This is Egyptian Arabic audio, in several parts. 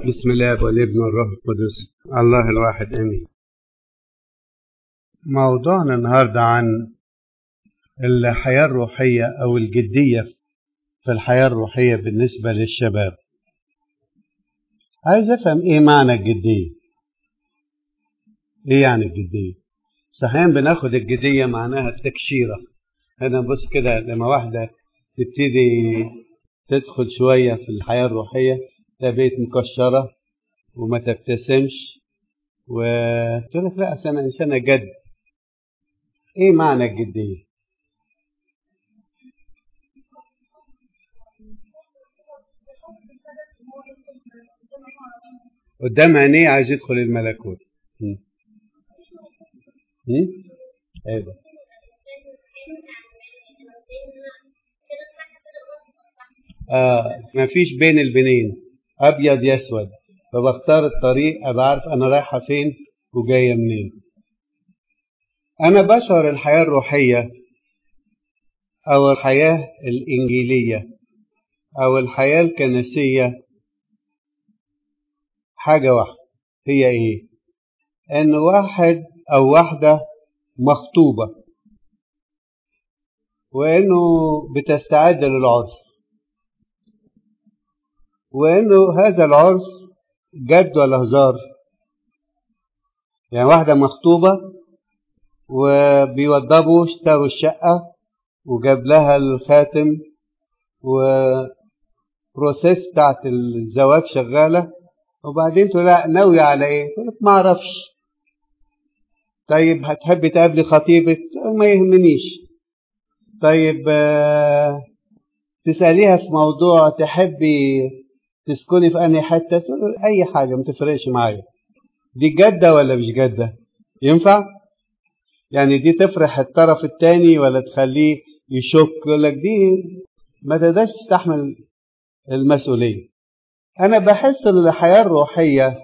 بسم الله والابن والروح القدس الله الواحد امين موضوعنا النهارده عن الحياه الروحيه او الجديه في الحياه الروحيه بالنسبه للشباب عايز افهم ايه معنى الجديه ايه يعني الجديه صحيح بناخد الجديه معناها التكشيره هنا بص كده لما واحده تبتدي تدخل شويه في الحياه الروحيه بقيت مكشره وما تبتسمش وتقول لك لا انا انسانه جد ايه معنى الجديه قدام عينيه عايز يدخل الملكوت ايه ده آه مفيش بين البنين ابيض يسود فبختار الطريق ابقى عارف انا رايحه فين وجايه منين انا بشعر الحياه الروحيه او الحياه الانجيليه او الحياه الكنسيه حاجه واحده هي ايه ان واحد او واحده مخطوبه وانه بتستعد للعرس وانه هذا العرس جد ولا هزار يعني واحدة مخطوبة وبيوضبوا اشتروا الشقة وجاب لها الخاتم وبروسيس بتاعت الزواج شغالة وبعدين تقول لا ناوية على ايه؟ تقول ما اعرفش طيب هتحبي تقابلي خطيبك؟ ما يهمنيش طيب تسأليها في موضوع تحبي تسكني في أنهي حتة تقول أي حاجة ما تفرقش معايا دي جدة ولا مش جدة ينفع يعني دي تفرح الطرف التاني ولا تخليه يشك يقول لك دي ما تقدرش تستحمل المسؤولية أنا بحس إن الحياة الروحية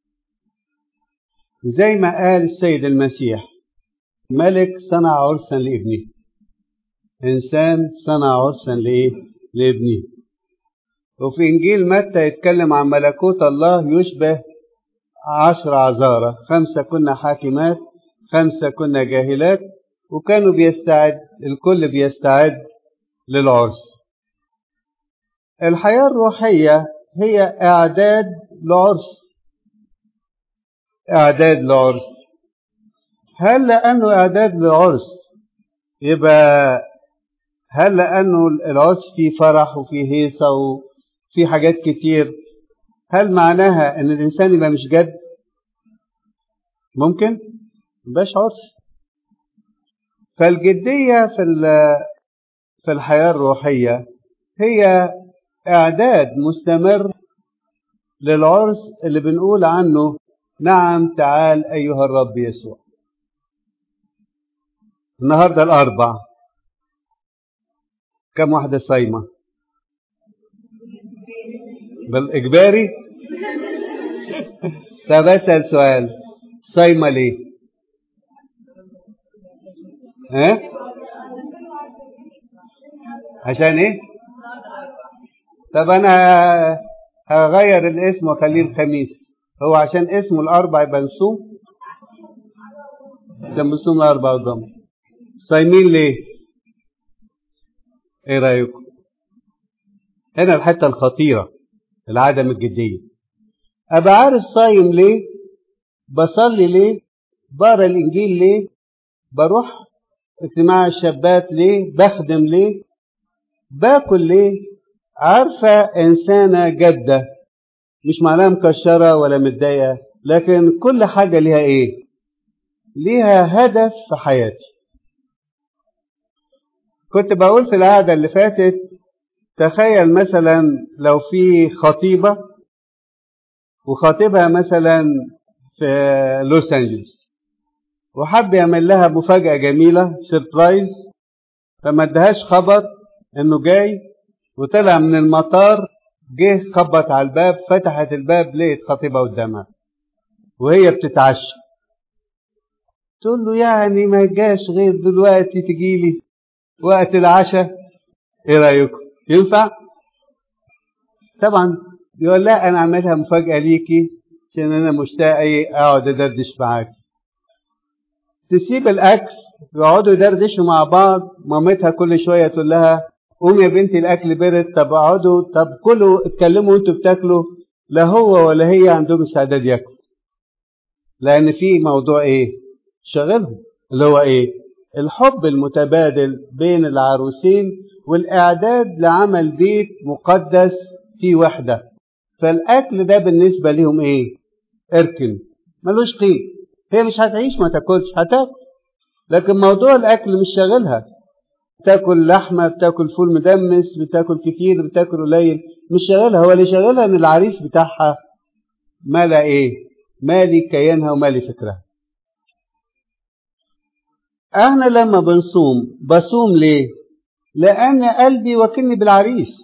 زي ما قال السيد المسيح ملك صنع عرسا لابنه إنسان صنع عرسا لإيه؟ لابنه وفي إنجيل متى يتكلم عن ملكوت الله يشبه عشر عذارة خمسة كنا حاكمات خمسة كنا جاهلات وكانوا بيستعد الكل بيستعد للعرس الحياة الروحية هي إعداد لعرس إعداد لعرس هل لأنه إعداد لعرس يبقى هل لأنه العرس فيه فرح وفيه هيصة وفيه حاجات كتير هل معناها أن الإنسان يبقى مش جد؟ ممكن؟ مبقاش عرس فالجدية في في الحياة الروحية هي إعداد مستمر للعرس اللي بنقول عنه نعم تعال أيها الرب يسوع النهارده الأربع كم واحدة صايمة؟ بالإجباري؟ طب أسأل سؤال صايمة ليه؟ ها؟ عشان إيه؟ طب أنا هغير الاسم وأخليه الخميس هو عشان اسمه الأربع يبقى نصوم؟ عشان بنصوم الأربع والضم صايمين ليه؟ ايه رايكم هنا الحته الخطيره العدم الجديه ابقى عارف صايم ليه بصلي ليه بقرا الانجيل ليه بروح اجتماع الشابات ليه بخدم ليه باكل ليه عارفه انسانه جده مش معناها مكشره ولا متضايقه لكن كل حاجه ليها ايه ليها هدف في حياتي كنت بقول في القعدة اللي فاتت تخيل مثلا لو في خطيبة وخطيبها مثلا في لوس أنجلوس وحب يعمل لها مفاجأة جميلة سيربرايز فما ادهاش خبر انه جاي وطلع من المطار جه خبط على الباب فتحت الباب لقيت خطيبة قدامها وهي بتتعشى تقول له يعني ما جاش غير دلوقتي تجيلي وقت العشاء ايه رايكم ينفع طبعا يقول لا انا اعملها مفاجاه ليكي عشان انا مشتاق ايه اقعد ادردش معاك تسيب الاكل يقعدوا يدردشوا مع بعض مامتها كل شويه تقول لها قومي يا بنتي الاكل برد طب اقعدوا طب كلوا اتكلموا انتوا بتاكلوا لا هو ولا هي عندهم استعداد ياكلوا لان في موضوع ايه شغلهم اللي هو ايه الحب المتبادل بين العروسين والاعداد لعمل بيت مقدس في وحده فالاكل ده بالنسبه لهم ايه اركن ملوش قيمه هي مش هتعيش ما تاكلش هتاكل لكن موضوع الاكل مش شاغلها بتاكل لحمه بتاكل فول مدمس بتاكل كتير بتاكل قليل مش شاغلها هو اللي شاغلها ان العريس بتاعها مالى ايه مالي كيانها ومالي فكرها احنا لما بنصوم بصوم ليه لان قلبي وكلني بالعريس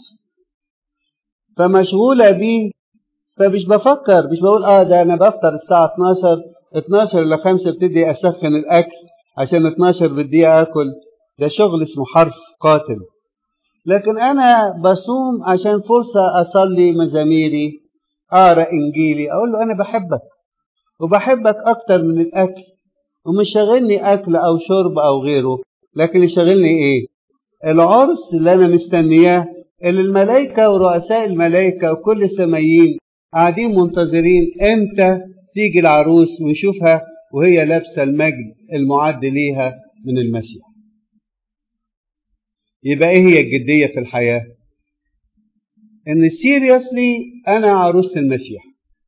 فمشغوله بيه فمش بفكر مش بقول اه ده انا بفطر الساعه 12 12 ل 5 ابتدي اسخن الاكل عشان 12 بدي اكل ده شغل اسمه حرف قاتل لكن انا بصوم عشان فرصه اصلي مزاميري اقرا انجيلي اقول له انا بحبك وبحبك اكتر من الاكل ومش شاغلني اكل او شرب او غيره لكن اللي شاغلني ايه العرس اللي انا مستنياه اللي الملائكه ورؤساء الملائكه وكل السمايين قاعدين منتظرين امتى تيجي العروس ونشوفها وهي لابسه المجد المعد ليها من المسيح يبقى ايه هي الجديه في الحياه ان سيريسلي انا عروس المسيح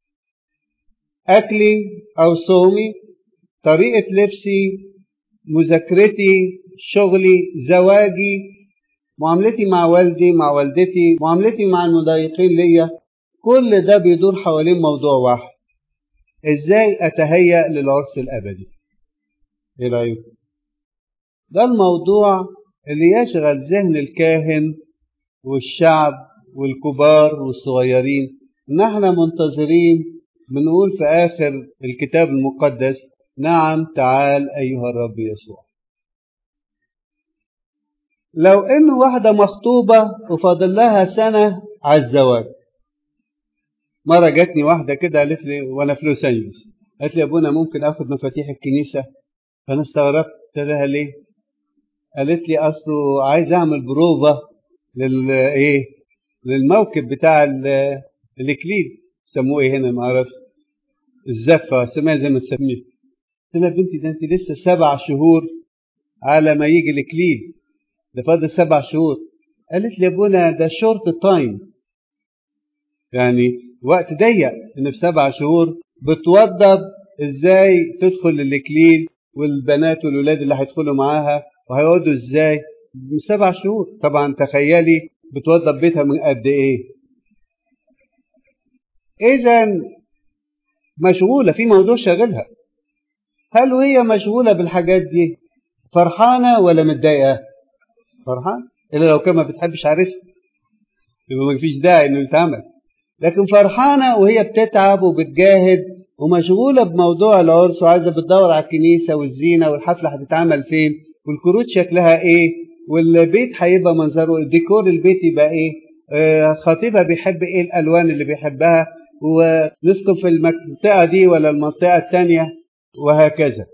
اكلي او صومي طريقه لبسي مذاكرتي شغلي زواجي معاملتي مع والدي مع والدتي معاملتي مع المضايقين ليا كل ده بيدور حوالين موضوع واحد ازاي اتهيأ للعرس الابدي ايه رايكم ده الموضوع اللي يشغل ذهن الكاهن والشعب والكبار والصغيرين ان احنا منتظرين بنقول في اخر الكتاب المقدس نعم تعال ايها الرب يسوع لو ان واحده مخطوبه وفاضل لها سنه على الزواج مره جاتني واحده كده قالت لي وانا في لوس انجلوس قالت لي يا ابونا ممكن اخد مفاتيح الكنيسه فانا استغربت قلت لها ليه قالت لي اصله عايز اعمل بروفه لل ايه للموكب بتاع الاكليل سموه ايه هنا ما اعرفش الزفه سميها زي ما تسميه قلت لها بنتي ده انت لسه سبع شهور على ما يجي الاكليل ده فاضل سبع شهور قالت لي يا ابونا ده شورت تايم يعني وقت ضيق ان في سبع شهور بتوضب ازاي تدخل الاكليل والبنات والولاد اللي هيدخلوا معاها وهيقعدوا ازاي من سبع شهور طبعا تخيلي بتوضب بيتها من قد ايه اذا مشغوله في موضوع شاغلها هل وهي مشغوله بالحاجات دي فرحانه ولا متضايقه فرحان الا لو كان ما بتحبش عريسها يبقى ما فيش داعي انه يتعمل لكن فرحانه وهي بتتعب وبتجاهد ومشغوله بموضوع العرس وعايزه بتدور على الكنيسه والزينه والحفله هتتعمل فين والكروت شكلها ايه والبيت هيبقى منظره الديكور البيت يبقى ايه آه خطيبها بيحب ايه الالوان اللي بيحبها ونسكن في المنطقه دي ولا المنطقه الثانيه وهكذا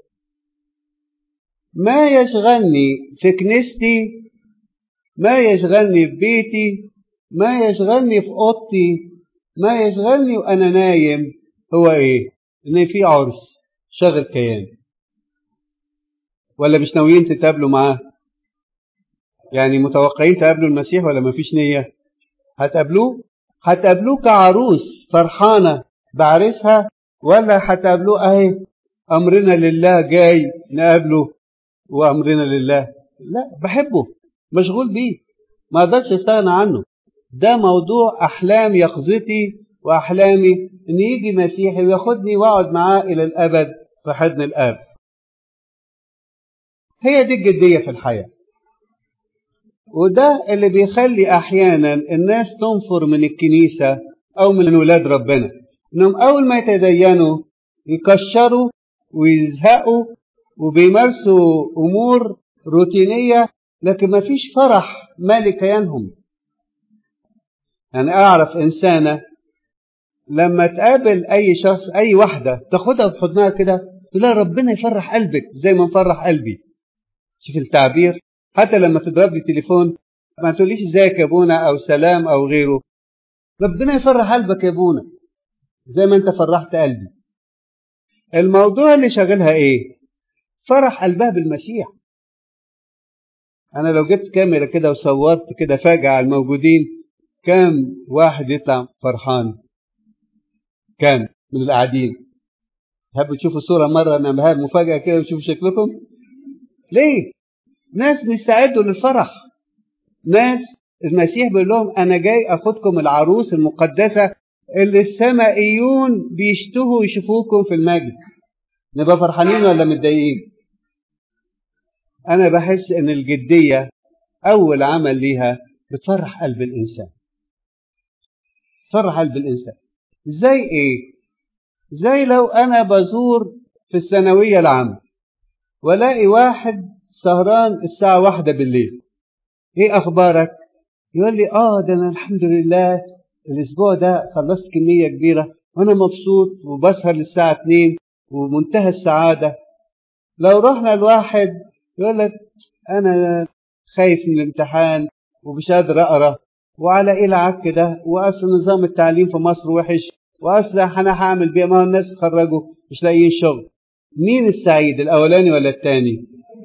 ما يشغلني في كنيستي ما يشغلني في بيتي ما يشغلني في اوضتي ما يشغلني وانا نايم هو ايه ان في عرس شغل كيان ولا مش ناويين تتقابلوا معاه يعني متوقعين تقابلوا المسيح ولا ما فيش نية هتقابلوه هتقابلوه كعروس فرحانة بعرسها ولا هتقابلوه اهي امرنا لله جاي نقابله وامرنا لله لا بحبه مشغول بيه ما اقدرش استغنى عنه ده موضوع احلام يقظتي واحلامي ان يجي مسيحي وياخدني واقعد معاه الى الابد في حضن الاب هي دي الجديه في الحياه وده اللي بيخلي احيانا الناس تنفر من الكنيسه او من ولاد ربنا انهم اول ما يتدينوا يكشروا ويزهقوا وبيمارسوا امور روتينيه لكن ما فيش فرح مالي كيانهم يعني اعرف انسانه لما تقابل اي شخص اي واحده تاخدها بحضنها كده تقول لها ربنا يفرح قلبك زي ما مفرح قلبي شوف التعبير حتى لما تضرب لي تليفون ما تقوليش ازيك يا ابونا او سلام او غيره ربنا يفرح قلبك يا ابونا زي ما انت فرحت قلبي الموضوع اللي شاغلها ايه فرح قلبها بالمسيح انا لو جبت كاميرا كده وصورت كده فجأة على الموجودين كام واحد يطلع فرحان كام من القاعدين تحبوا تشوفوا صورة مرة نعملها مفاجأة كده وتشوفوا شكلكم ليه ناس مستعدوا للفرح ناس المسيح بيقول لهم انا جاي اخدكم العروس المقدسة اللي السمائيون بيشتهوا يشوفوكم في المجد نبقى فرحانين ولا متضايقين انا بحس ان الجدية اول عمل ليها بتفرح قلب الانسان تفرح قلب الانسان زي ايه زي لو انا بزور في الثانوية العامة والاقي واحد سهران الساعة واحدة بالليل ايه اخبارك يقول لي اه ده انا الحمد لله الاسبوع ده خلصت كمية كبيرة وانا مبسوط وبسهر للساعة 2 ومنتهى السعادة لو رحنا الواحد يقول لك انا خايف من الامتحان ومش قادر اقرا وعلى ايه العك ده واصل نظام التعليم في مصر وحش واصل انا هعمل بيه ما هو الناس اتخرجوا مش لاقيين شغل مين السعيد الاولاني ولا الثاني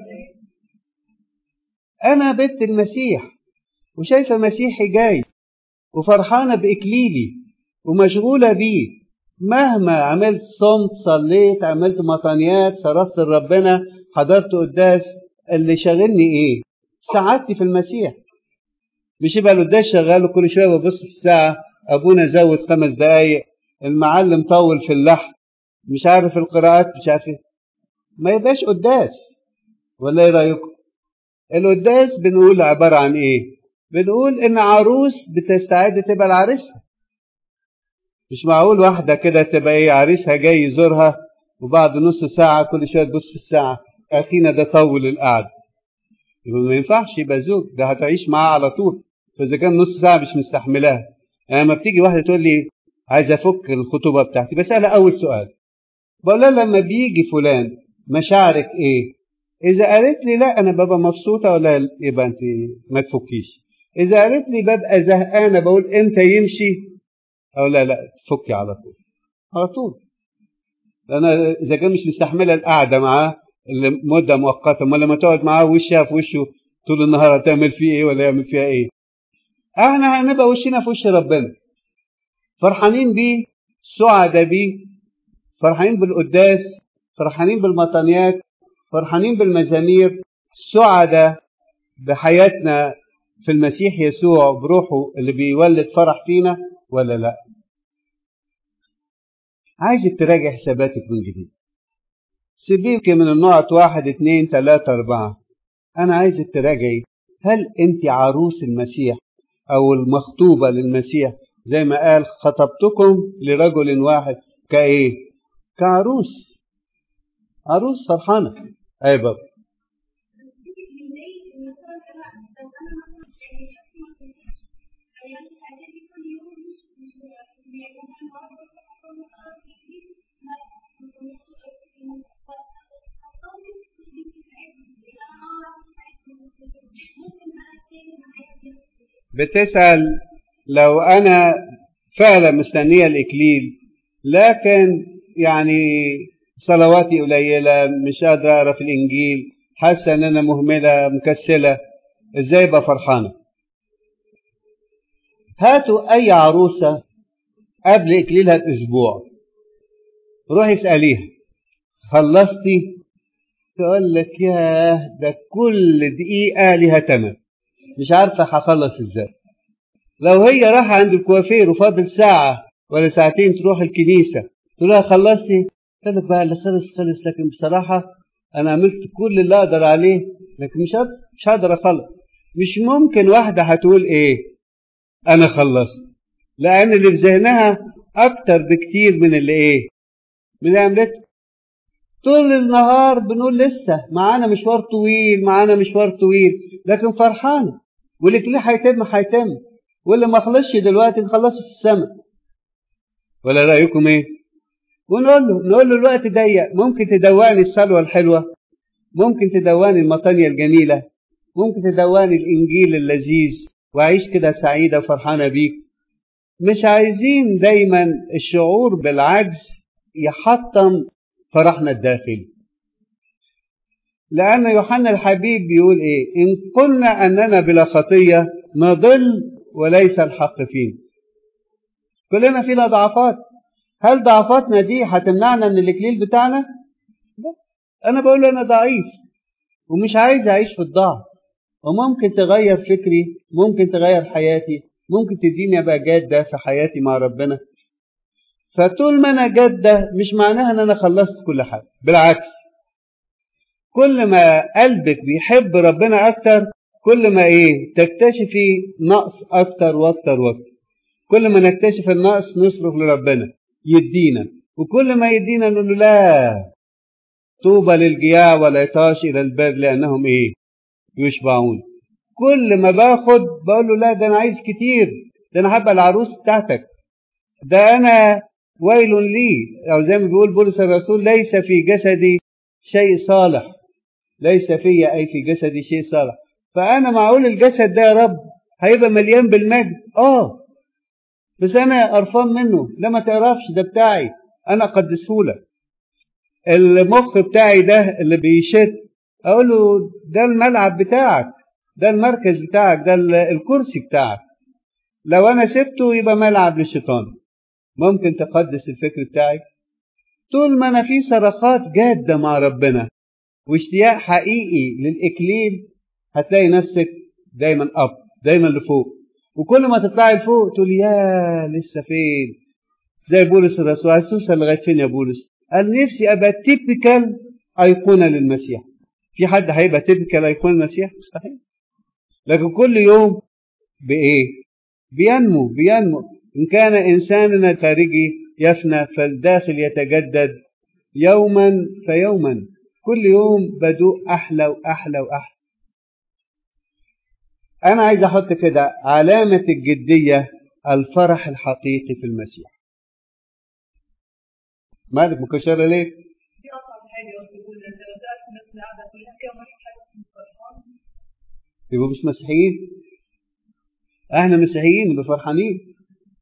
انا بنت المسيح وشايفه مسيحي جاي وفرحانه باكليلي ومشغوله بيه مهما عملت صمت صليت عملت مطانيات صرفت لربنا حضرت قداس اللي شاغلني ايه سعادتي في المسيح مش يبقى القداس شغال وكل شويه ببص في الساعه ابونا زود خمس دقايق المعلم طول في اللحن مش عارف القراءات مش عارف ايه ما يبقاش قداس ولا ايه رايكم القداس بنقول عباره عن ايه بنقول ان عروس بتستعد تبقى العريسها مش معقول واحدة كده تبقى ايه عريسها جاي يزورها وبعد نص ساعة كل شوية تبص في الساعة أخينا ده طول القعدة يبقى ما ينفعش يبقى زوج ده هتعيش معاه على طول فإذا كان نص ساعة مش مستحملاها أنا لما بتيجي واحدة تقول لي عايز أفك الخطوبة بتاعتي بسألها أول سؤال بقول لها لما بيجي فلان مشاعرك إيه؟ إذا قالت لي لا أنا ببقى مبسوطة ولا يبقى أنت ما تفكيش إذا قالت لي ببقى زهقانة بقول إمتى يمشي أو لا لا تفكي على طول على طول أنا إذا كان مش مستحملة القعدة معاه لمدة مؤقتة أمال لما تقعد معاه وشها في وشه طول النهار هتعمل فيه إيه ولا يعمل فيها إيه إحنا هنبقى وشنا في وش ربنا فرحانين بيه سعداء بيه فرحانين بالقداس فرحانين بالمطانيات فرحانين بالمزامير سعداء بحياتنا في المسيح يسوع بروحه اللي بيولد فرح فينا ولا لا عايزك تراجع حساباتك من جديد سيبيك من النقط واحد اتنين تلاتة اربعة انا عايزك تراجعي هل انت عروس المسيح او المخطوبة للمسيح زي ما قال خطبتكم لرجل واحد كايه كعروس عروس فرحانة اي بابا بتسأل لو أنا فعلا مستنية الإكليل لكن يعني صلواتي قليلة مش قادرة أقرأ في الإنجيل حاسة إن أنا مهملة مكسلة إزاي أبقى فرحانة هاتوا أي عروسة قبل إكليلها بأسبوع روحي اسأليها خلصتي تقول لك ياه ده كل دقيقة ليها تمن مش عارفة هخلص ازاي لو هي رايحة عند الكوافير وفاضل ساعة ولا ساعتين تروح الكنيسة تقول لها خلصتي تقول لك بقى اللي خلص خلص لكن بصراحة أنا عملت كل اللي أقدر عليه لكن مش هقدر مش هقدر أخلص مش ممكن واحدة هتقول إيه أنا خلصت لأن اللي في ذهنها أكتر بكتير من اللي إيه من اللي عملته طول النهار بنقول لسه معانا مشوار طويل معانا مشوار طويل لكن فرحانة واللي هيتم هيتم واللي ما خلصش دلوقتي نخلصه في السماء ولا رأيكم ايه ونقول له نقول له الوقت ضيق ممكن تدواني الصلوة الحلوة ممكن تدواني المطانية الجميلة ممكن تدواني الإنجيل اللذيذ وأعيش كده سعيدة وفرحانة بيك مش عايزين دايما الشعور بالعجز يحطم فرحنا الداخلي لأن يوحنا الحبيب بيقول إيه إن قلنا أننا بلا خطية نضل وليس الحق فينا كلنا فينا ضعفات هل ضعفاتنا دي هتمنعنا من الإكليل بتاعنا؟ لا أنا بقول أنا ضعيف ومش عايز أعيش في الضعف وممكن تغير فكري ممكن تغير حياتي ممكن تديني أبقى جادة في حياتي مع ربنا فطول ما أنا جادة مش معناها أن أنا خلصت كل حاجة بالعكس كل ما قلبك بيحب ربنا أكتر كل ما إيه تكتشفي نقص أكتر وأكتر وأكتر كل ما نكتشف النقص نصرف لربنا يدينا وكل ما يدينا نقول له لا طوبى للجياع والعطاش إلى الباب لأنهم إيه يشبعون كل ما باخد بقول له لا ده أنا عايز كتير ده أنا هبقى العروس بتاعتك ده أنا ويل لي أو زي ما بيقول بولس الرسول ليس في جسدي شيء صالح ليس في أي في جسدي شيء صالح فأنا معقول الجسد ده يا رب هيبقى مليان بالمجد آه بس أنا قرفان منه لا ما تعرفش ده بتاعي أنا قدسهولك المخ بتاعي ده اللي بيشت أقول له ده الملعب بتاعك ده المركز بتاعك ده الكرسي بتاعك لو أنا سبته يبقى ملعب للشيطان ممكن تقدس الفكر بتاعي طول ما أنا في صرخات جادة مع ربنا واشتياق حقيقي للإكليل هتلاقي نفسك دايما أب دايما لفوق وكل ما تطلعي لفوق تقول يا لسه فين زي بولس الرسول عايز توصل لغايه فين يا بولس قال نفسي ابقى تيبيكال ايقونه للمسيح في حد هيبقى تيبيكال ايقونه للمسيح مستحيل لكن كل يوم بايه بينمو بينمو ان كان انساننا الخارجي يفنى فالداخل يتجدد يوما فيوما كل يوم بدوء احلى واحلى واحلى أنا عايز أحط كده علامة الجدية الفرح الحقيقي في المسيح. مالك مكشرة ليه؟ في اصعب حاجه قلت تقول انت لو سالت الناس اللي قاعده كلها كام واحد حاسس انه فرحان يبقوا مش مسيحيين. احنا مسيحيين نبقى فرحانين.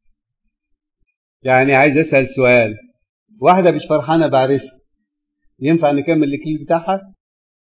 يعني عايز أسأل سؤال واحدة مش فرحانة بعرسها ينفع نكمل الإكليل بتاعها؟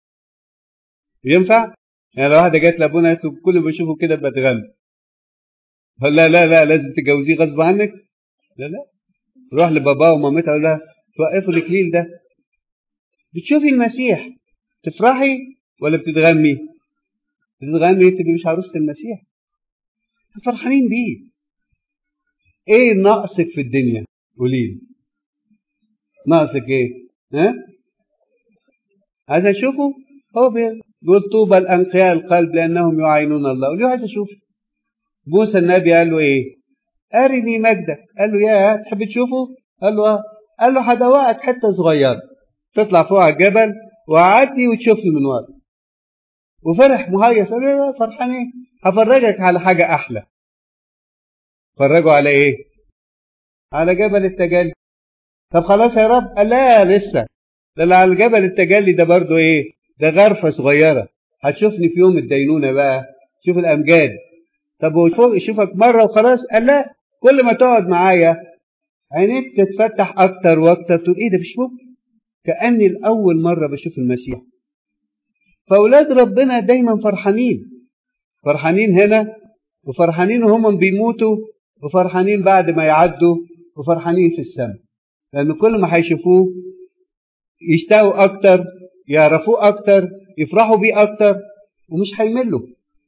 ينفع؟ يعني لو واحدة جت لأبونا قالت له كل ما بشوفه كده بتغنى لا لا لا لازم تجوزيه غصب عنك لا لا روح لباباه ومامتها قول لها توقفوا الإكليل ده بتشوفي المسيح تفرحي ولا بتتغمي؟ بتتغمي تبقي مش عروسة المسيح فرحانين بيه ايه ناقصك في الدنيا قولي لي ناقصك ايه ها عايز اشوفه هو بيقول طوبى الانقياء القلب لانهم يعينون الله وليه عايز اشوفه موسى النبي قال له ايه ارني مجدك قال له يا تحب تشوفه قال له اه قال له هدوقك حته صغيره تطلع فوق على الجبل وعدي وتشوفني من ورا وفرح مهيص قال له فرحان ايه هفرجك على حاجه احلى فرجوا على ايه على جبل التجلي طب خلاص يا رب قال لا لسه ده على جبل التجلي ده برضو ايه ده غرفه صغيره هتشوفني في يوم الدينونه بقى شوف الامجاد طب وفوق يشوفك مره وخلاص قال لا كل ما تقعد معايا عينيك تتفتح اكتر واكتر تقول ايه ده مش ممكن كاني لاول مره بشوف المسيح فاولاد ربنا دايما فرحانين فرحانين هنا وفرحانين وهم بيموتوا وفرحانين بعد ما يعدوا وفرحانين في السماء لأن كل ما هيشوفوه يشتاقوا أكتر يعرفوه أكتر يفرحوا بيه أكتر ومش هيملوا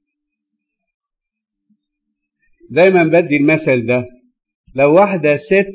دايما بدي المثل ده لو واحدة ست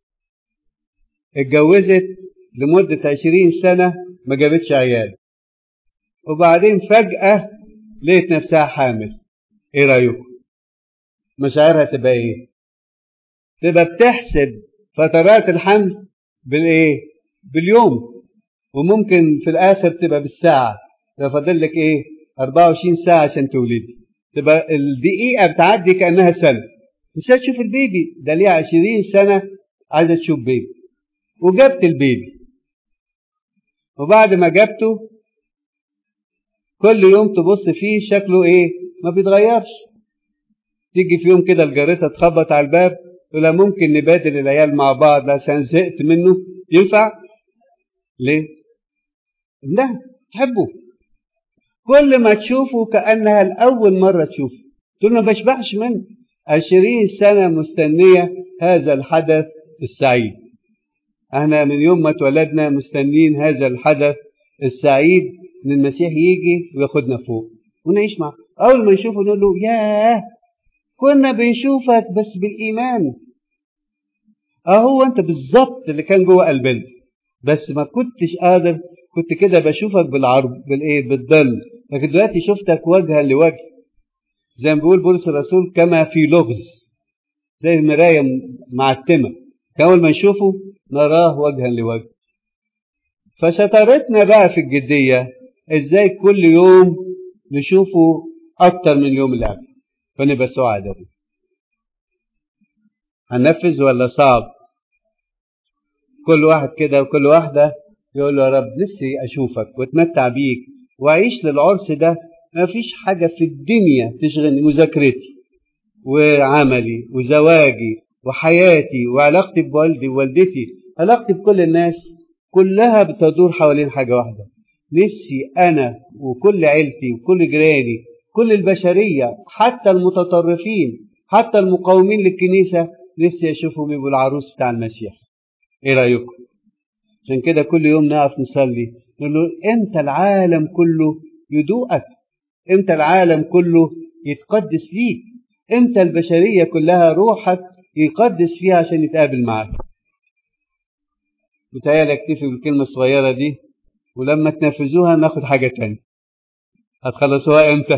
اتجوزت لمدة عشرين سنة ما جابتش عيال وبعدين فجأة لقيت نفسها حامل ايه رأيكم مشاعرها تبقى ايه تبقى بتحسب فترات الحمل بالايه باليوم وممكن في الاخر تبقى بالساعه لو فاضل لك ايه 24 ساعه عشان تولدي تبقى الدقيقه بتعدي كانها سنه مش هتشوف البيبي ده ليها 20 سنه عايزة تشوف بيبي وجبت البيبي وبعد ما جبته كل يوم تبص فيه شكله ايه ما بيتغيرش تيجي في يوم كده الجارتة تخبط على الباب ولا ممكن نبادل العيال مع بعض عشان زهقت منه ينفع ليه لا تحبه كل ما تشوفه كأنها الأول مرة تشوفه تقول ما بشبعش منه عشرين سنة مستنية هذا الحدث السعيد احنا من يوم ما اتولدنا مستنين هذا الحدث السعيد ان المسيح يجي وياخدنا فوق ونعيش معه اول ما نشوفه نقول له ياه كنا بنشوفك بس بالايمان اهو انت بالظبط اللي كان جوه قلبنا بس ما كنتش قادر كنت كده بشوفك بالعرض بالايه بالظل لكن دلوقتي شفتك وجها لوجه زي ما بيقول بولس الرسول كما في لغز زي المرايه معتمه اول ما نشوفه نراه وجها لوجه فشطارتنا بقى في الجديه ازاي كل يوم نشوفه اكتر من اليوم اللي قبل فنبقى سعداء هننفذ ولا صعب كل واحد كده وكل واحده يقول له يا رب نفسي اشوفك واتمتع بيك واعيش للعرس ده ما فيش حاجة في الدنيا تشغلني مذاكرتي وعملي وزواجي وحياتي وعلاقتي بوالدي ووالدتي علاقتي بكل الناس كلها بتدور حوالين حاجة واحدة نفسي أنا وكل عيلتي وكل جيراني كل البشرية حتى المتطرفين حتى المقاومين للكنيسة نفسي أشوفهم يبقوا العروس بتاع المسيح إيه رأيكم؟ عشان كده كل يوم نقف نصلي نقول له أنت العالم كله يدوقك امتى العالم كله يتقدس ليك امتى البشريه كلها روحك يقدس فيها عشان يتقابل معاك متهيألي اكتفي بالكلمه الصغيره دي ولما تنفذوها ناخد حاجه تانية هتخلصوها امتى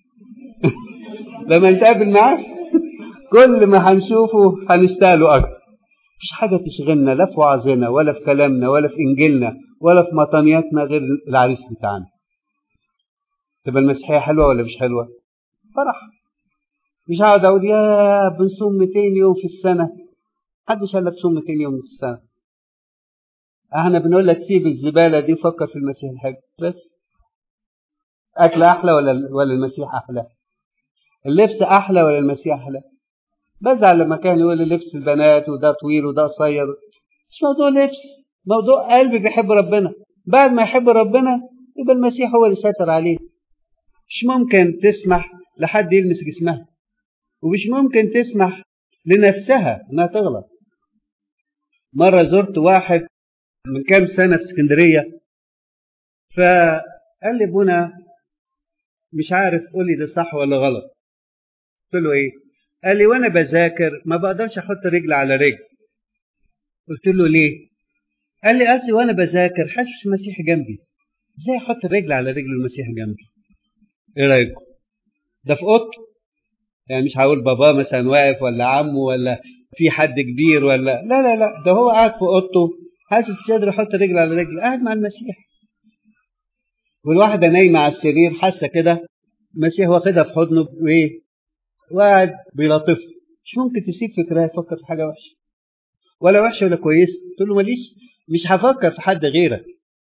لما نتقابل معاه كل ما هنشوفه هنشتاقله اكتر مفيش حاجه تشغلنا لا في وعظنا ولا في كلامنا ولا في انجيلنا ولا في مطانياتنا غير العريس بتاعنا تبقى المسيحية حلوة ولا مش حلوة؟ فرح مش هقعد أقول يا بنصوم 200 يوم في السنة محدش قال لك صوم 200 يوم في السنة احنا بنقول لك سيب الزبالة دي وفكر في المسيح الحلو بس أكل أحلى ولا ولا المسيح أحلى؟ اللبس أحلى ولا المسيح أحلى؟ بزعل لما كان يقول لي لبس البنات وده طويل وده قصير مش موضوع لبس موضوع قلب بيحب ربنا بعد ما يحب ربنا يبقى المسيح هو اللي سيطر عليه مش ممكن تسمح لحد يلمس جسمها ومش ممكن تسمح لنفسها انها تغلط مرة زرت واحد من كام سنة في اسكندرية فقال لي ابونا مش عارف قول لي ده صح ولا غلط قلت له ايه قال لي وانا بذاكر ما بقدرش احط رجل على رجل قلت له ليه قال لي اصلي وانا بذاكر حاسس المسيح جنبي ازاي احط رجل على رجل المسيح جنبي ايه رايكم ده في اوضته يعني مش هقول باباه مثلا واقف ولا عمه ولا في حد كبير ولا لا لا لا ده هو قاعد في اوضته حاسس مش قادر يحط رجل على رجل قاعد مع المسيح والواحده نايمه على السرير حاسه كده المسيح واخدها في حضنه وايه وقاعد بيلطفها مش ممكن تسيب فكرها يفكر في حاجه وحشه ولا وحشه ولا كويسه تقول له ماليش مش هفكر في حد غيرك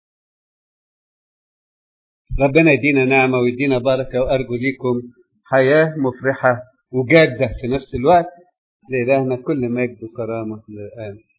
ربنا يدينا نعمة ويدينا بركة وأرجو ليكم حياة مفرحة وجادة في نفس الوقت لإلهنا كل مجد وكرامة للآن